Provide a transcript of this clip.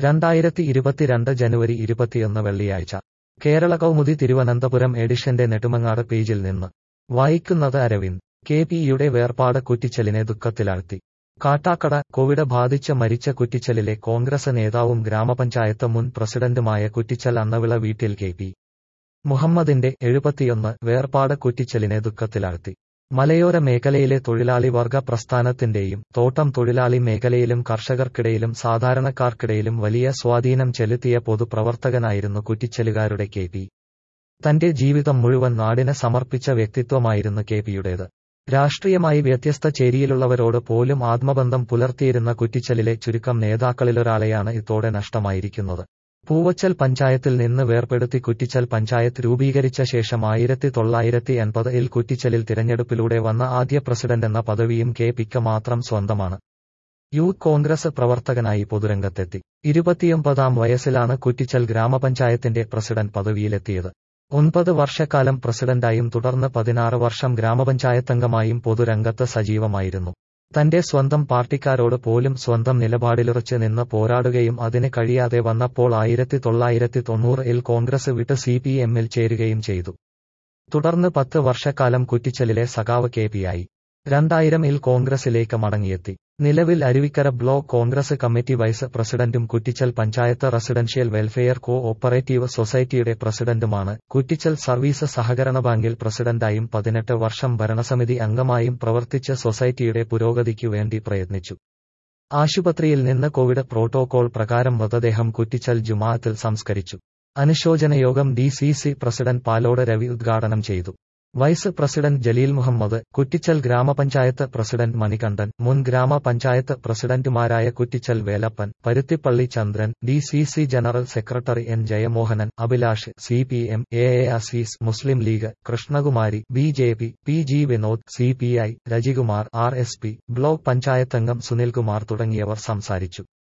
രണ്ടായിരത്തി ഇരുപത്തിരണ്ട് ജനുവരി ഇരുപത്തിയൊന്ന് വെള്ളിയാഴ്ച കേരള കൗമുദി തിരുവനന്തപുരം എഡിഷന്റെ നെടുമങ്ങാട് പേജിൽ നിന്ന് വായിക്കുന്നത് അരവിന്ദ് കെ പിയുടെ വേർപാട് കുറ്റിച്ചലിനെ ദുഃഖത്തിലാഴ്ത്തി കാട്ടാക്കട കോവിഡ് ബാധിച്ച് മരിച്ച കുറ്റിച്ചലിലെ കോൺഗ്രസ് നേതാവും ഗ്രാമപഞ്ചായത്ത് മുൻ പ്രസിഡന്റുമായ കുറ്റിച്ചൽ അന്നവിള വീട്ടിൽ കെ പി മുഹമ്മദിന്റെ എഴുപത്തിയൊന്ന് വേർപാട് കുറ്റിച്ചലിനെ ദുഃഖത്തിലാഴ്ത്തി മലയോര മേഖലയിലെ തൊഴിലാളി വർഗ പ്രസ്ഥാനത്തിന്റെയും തോട്ടം തൊഴിലാളി മേഖലയിലും കർഷകർക്കിടയിലും സാധാരണക്കാർക്കിടയിലും വലിയ സ്വാധീനം ചെലുത്തിയ പൊതുപ്രവർത്തകനായിരുന്നു കുറ്റിച്ചലുകാരുടെ കെ പി തന്റെ ജീവിതം മുഴുവൻ നാടിന് സമർപ്പിച്ച വ്യക്തിത്വമായിരുന്നു കെ പിയുടേത് രാഷ്ട്രീയമായി വ്യത്യസ്ത ചേരിയിലുള്ളവരോട് പോലും ആത്മബന്ധം പുലർത്തിയിരുന്ന കുറ്റിച്ചലിലെ ചുരുക്കം നേതാക്കളിലൊരാളെയാണ് ഇതോടെ നഷ്ടമായിരിക്കുന്നത് പൂവച്ചൽ പഞ്ചായത്തിൽ നിന്ന് വേർപെടുത്തി കുറ്റിച്ചൽ പഞ്ചായത്ത് രൂപീകരിച്ച ശേഷം ആയിരത്തി തൊള്ളായിരത്തി എൺപതിൽ കുറ്റിച്ചലിൽ തിരഞ്ഞെടുപ്പിലൂടെ വന്ന ആദ്യ പ്രസിഡന്റ് എന്ന പദവിയും കെ പിക്ക് മാത്രം സ്വന്തമാണ് യൂത്ത് കോൺഗ്രസ് പ്രവർത്തകനായി പൊതുരംഗത്തെത്തി ഇരുപത്തിയൊമ്പതാം വയസ്സിലാണ് കുറ്റിച്ചൽ ഗ്രാമപഞ്ചായത്തിന്റെ പ്രസിഡന്റ് പദവിയിലെത്തിയത് ഒൻപത് വർഷക്കാലം പ്രസിഡന്റായും തുടർന്ന് പതിനാറ് വർഷം ഗ്രാമപഞ്ചായത്തംഗമായും പൊതുരംഗത്ത് സജീവമായിരുന്നു തന്റെ സ്വന്തം പാർട്ടിക്കാരോട് പോലും സ്വന്തം നിലപാടിലുറച്ച് നിന്ന് പോരാടുകയും അതിന് കഴിയാതെ വന്നപ്പോൾ ആയിരത്തി തൊള്ളായിരത്തി തൊണ്ണൂറിൽ കോൺഗ്രസ് വിട്ട് സി പി എമ്മിൽ ചേരുകയും ചെയ്തു തുടർന്ന് പത്ത് വർഷക്കാലം കുറ്റിച്ചലിലെ സഖാവ് കെ പിയായി രണ്ടായിരം ഇൽ കോൺഗ്രസിലേക്ക് മടങ്ങിയെത്തി നിലവിൽ Aruvikkara block Congress committee vice പ്രസിഡന്റും Kuttichal panchayat residential welfare cooperative സൊസൈറ്റിയുടെ പ്രസിഡന്റുമാണ് കുറ്റിച്ചൽ സർവീസ് സഹകരണ ബാങ്കിൽ പ്രസിഡന്റായും പതിനെട്ട് വർഷം ഭരണസമിതി അംഗമായും പ്രവർത്തിച്ച് സൊസൈറ്റിയുടെ പുരോഗതിക്കു വേണ്ടി പ്രയത്നിച്ചു ആശുപത്രിയിൽ നിന്ന് കോവിഡ് പ്രോട്ടോകോൾ പ്രകാരം മൃതദേഹം കുറ്റിച്ചൽ ജുമാഅത്തിൽ സംസ്കരിച്ചു അനുശോചന യോഗം D C C president Palode Ravi ഉദ്ഘാടനം ചെയ്തു vice president Jaleel Muhammad Kuttichal grama panchayat president Manikandan മുൻ ഗ്രാമപഞ്ചായത്ത് പ്രസിഡന്റുമാരായ Kuttichal Velappan Paruthippally Chandran D C C general secretary N Jayamohanan Abhilash C P M A A Azeez Muslim League Krishnakumari B J P P G Vinod C P I Rajikumar R S P block പഞ്ചായത്തംഗം സുനിൽകുമാർ തുടങ്ങിയവർ സംസാരിച്ചു